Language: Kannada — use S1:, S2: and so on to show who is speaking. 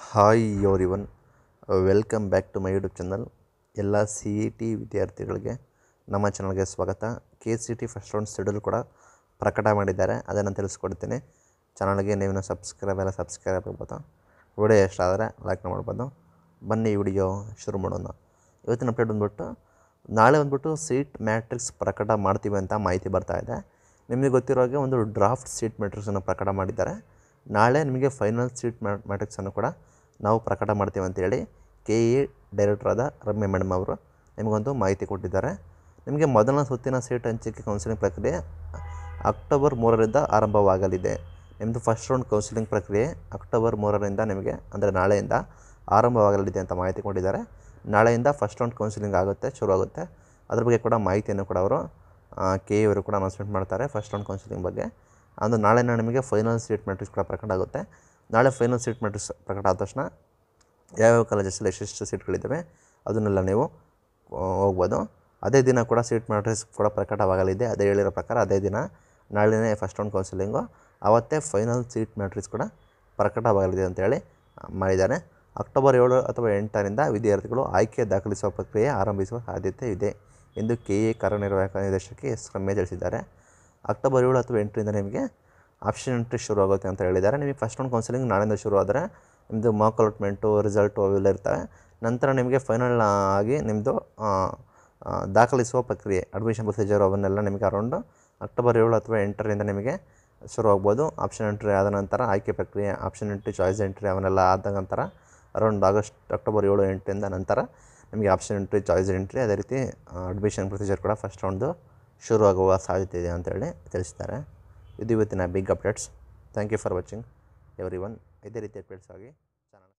S1: ಹಾಯ್ ಯೋರ್ ಇವನ್ welcome back to my YouTube channel ಎಲ್ಲ ಸಿ ಇ ಟಿ ವಿದ್ಯಾರ್ಥಿಗಳಿಗೆ ನಮ್ಮ ಚಾನಲ್ಗೆ ಸ್ವಾಗತ K C T first round schedule ಕೂಡ ಪ್ರಕಟ ಮಾಡಿದ್ದಾರೆ ಅದನ್ನು ತಿಳಿಸ್ಕೊಡ್ತೀನಿ ಚಾನಲ್ಗೆ ನೀವು ಸಬ್ಸ್ಕ್ರೈಬ್ ಎಲ್ಲ ಸಬ್ಸ್ಕ್ರೈಬ್ ಆಗ್ಬೋದು ವಿಡಿಯೋ ಇಷ್ಟ ಆದರೆ ಲೈಕ್ ಮಾಡ್ಬೋದು ಬನ್ನಿ ವಿಡಿಯೋ ಶುರು ಮಾಡೋಣ ಇವತ್ತಿನ ಅಪ್ಡೇಟ್ ಬಂದ್ಬಿಟ್ಟು ನಾಳೆ ಬಂದ್ಬಿಟ್ಟು ಸೀಟ್ ಮ್ಯಾಟ್ರಿಕ್ಸ್ ಪ್ರಕಟ ಮಾಡ್ತೀವಿ ಅಂತ ಮಾಹಿತಿ ಬರ್ತಾ ಇದೆ ನಿಮಗೆ ಗೊತ್ತಿರೋ ಹಾಗೆ ಒಂದು ಡ್ರಾಫ್ಟ್ ಸೀಟ್ ಮ್ಯಾಟ್ರಿಕ್ಸನ್ನು ಪ್ರಕಟ ಮಾಡಿದ್ದಾರೆ ನಾಳೆ ನಿಮಗೆ ಫೈನಲ್ ಸೀಟ್ ಮ್ಯಾಟ್ರಿಕ್ಸನ್ನು ಕೂಡ ನಾವು ಪ್ರಕಟ ಮಾಡ್ತೀವಿ ಅಂತೇಳಿ ಕೆ ಇ ಡೈರೆಕ್ಟರ್ ಆದ ರಮ್ಯ ಮೇಡಮ್ ಅವರು ನಿಮಗೊಂದು ಮಾಹಿತಿ ಕೊಟ್ಟಿದ್ದಾರೆ ನಿಮಗೆ ಮೊದಲನೇ ಸುತ್ತಿನ ಸೀಟ್ ಹಂಚಿಕೆ ಕೌನ್ಸಿಲಿಂಗ್ ಪ್ರಕ್ರಿಯೆ ಅಕ್ಟೋಬರ್ ಮೂರರಿಂದ ಆರಂಭವಾಗಲಿದೆ ನಿಮ್ಮದು ಫಸ್ಟ್ ರೌಂಡ್ ಕೌನ್ಸಿಲಿಂಗ್ ಪ್ರಕ್ರಿಯೆ ಅಕ್ಟೋಬರ್ ಮೂರರಿಂದ ನಿಮಗೆ ಅಂದರೆ ನಾಳೆಯಿಂದ ಆರಂಭವಾಗಲಿದೆ ಅಂತ ಮಾಹಿತಿ ಕೊಟ್ಟಿದ್ದಾರೆ ನಾಳೆಯಿಂದ ಫಸ್ಟ್ ರೌಂಡ್ ಕೌನ್ಸಿಲಿಂಗ್ ಆಗುತ್ತೆ ಶುರು ಆಗುತ್ತೆ ಅದ್ರ ಬಗ್ಗೆ ಕೂಡ ಮಾಹಿತಿಯನ್ನು ಕೂಡ ಅವರು ಕೆ ಇ ಅವರು ಕೂಡ ಅನೌನ್ಸ್ಮೆಂಟ್ ಮಾಡ್ತಾರೆ ಫಸ್ಟ್ ರೌಂಡ್ ಕೌನ್ಸಿಲಿಂಗ್ ಬಗ್ಗೆ ಅದು ನಾಳೆ ನಿಮಗೆ ಫೈನಲ್ ಸೀಟ್ ಮ್ಯಾಟ್ರಿಕ್ಸ್ ಕೂಡ ಪ್ರಕಟ ಆಗುತ್ತೆ ನಾಳೆ ಫೈನಲ್ ಸೀಟ್ ಮ್ಯಾಟ್ರಿಕ್ಸ್ ಪ್ರಕಟ ಆದ ತಕ್ಷಣ ಯಾವ್ಯಾವ ಕಾಲೇಜಸ್ಸಲ್ಲಿ ಎಷ್ಟೆಷ್ಟು ಸೀಟ್ಗಳಿದ್ದಾವೆ ಅದನ್ನೆಲ್ಲ ನೀವು ಆ, ಹೋಗ್ಬೋದು ಅದೇ ದಿನ ಕೂಡ ಸೀಟ್ ಮ್ಯಾಟ್ರಿಕ್ಸ್ ಕೂಡ ಪ್ರಕಟವಾಗಲಿದೆ ಅದೇ ಹೇಳಿರೋ ಪ್ರಕಾರ ಅದೇ ದಿನ ನಾಳೆನೇ ಫಸ್ಟ್ ರೌಂಡ್ ಕೌನ್ಸಿಲಿಂಗು ಆವತ್ತೇ ಫೈನಲ್ ಸೀಟ್ ಮ್ಯಾಟ್ರಿಕ್ಸ್ ಕೂಡ ಪ್ರಕಟವಾಗಲಿದೆ ಅಂತೇಳಿ ಆ, ಮಾಡಿದ್ದಾರೆ ಅಕ್ಟೋಬರ್ ಏಳು ಅಥವಾ ಎಂಟರಿಂದ ವಿದ್ಯಾರ್ಥಿಗಳು ಆಯ್ಕೆ ದಾಖಲಿಸುವ ಪ್ರಕ್ರಿಯೆ ಆರಂಭಿಸುವ ಸಾಧ್ಯತೆ ಇದೆ ಎಂದು ಕೆ ಎ ಕಾರ್ಯನಿರ್ವಾಹಕ ನಿರ್ದೇಶಕಿ ಎಸ್ ರಮ್ಯ ತಿಳಿಸಿದ್ದಾರೆ ಅಕ್ಟೋಬರ್ ಏಳು ಅಥವಾ ಎಂಟರಿಂದ ನಿಮಗೆ ಆಪ್ಷನ್ ಎಂಟ್ರಿ ಶುರು ಆಗುತ್ತೆ ಅಂತ ಹೇಳಿದ್ದಾರೆ ನಿಮಗೆ ಫಸ್ಟ್ ರೌಂಡ್ ಕೌನ್ಸಿಲಿಂಗ್ ನಾಳೆಯಿಂದ ಶುರು ಆದರೆ ನಿಮ್ಮದು ಮಾರ್ಕ್ ಅಲಾಟ್ಮೆಂಟು ರಿಸಲ್ಟು ಅವೆಲ್ಲ ಇರ್ತವೆ ನಂತರ ನಿಮಗೆ ಫೈನಲ್ ಆಗಿ ನಿಮ್ಮದು ದಾಖಲಿಸುವ ಪ್ರಕ್ರಿಯೆ ಅಡ್ಮಿಷನ್ ಪ್ರೊಸೀಜರ್ ಅವನ್ನೆಲ್ಲ ನಿಮಗೆ ಅರೌಂಡು ಅಕ್ಟೋಬರ್ ಏಳು ಅಥವಾ ಎಂಟರಿಂದ ನಿಮಗೆ ಶುರು ಆಗ್ಬೋದು ಆಪ್ಷನ್ ಎಂಟ್ರಿ ಆದ ನಂತರ ಆಯ್ಕೆ ಪ್ರಕ್ರಿಯೆ ಆಪ್ಷನ್ ಎಂಟ್ರಿ ಚಾಯ್ಸ್ ಎಂಟ್ರಿ ಅವನ್ನೆಲ್ಲ ಆದ ನಂತರ ಅರೌಂಡ್ ಆಗಸ್ಟ್ ಅಕ್ಟೋಬರ್ ಏಳು ಎಂಟರಿಂದ ನಂತರ ನಿಮಗೆ ಆಪ್ಷನ್ ಎಂಟ್ರಿ ಚಾಯ್ಸ್ ಎಂಟ್ರಿ ಅದೇ ರೀತಿ ಅಡ್ಮಿಷನ್ ಪ್ರೊಸೀಜರ್ ಕೂಡ ಫಸ್ಟ್ ರೌಂಡು ಶುರು ಆಗುವ ಸಾಧ್ಯತೆ ಇದೆ ಅಂತೇಳಿ ತಿಳಿಸಿದ್ದಾರೆ ಇದು ಇವತ್ತಿನ big updates thank you for watching everyone ಇದೇ ರೀತಿ ಅಪ್ಡೇಟ್ಸ್ ಆಗಿ ಚಾನಲ್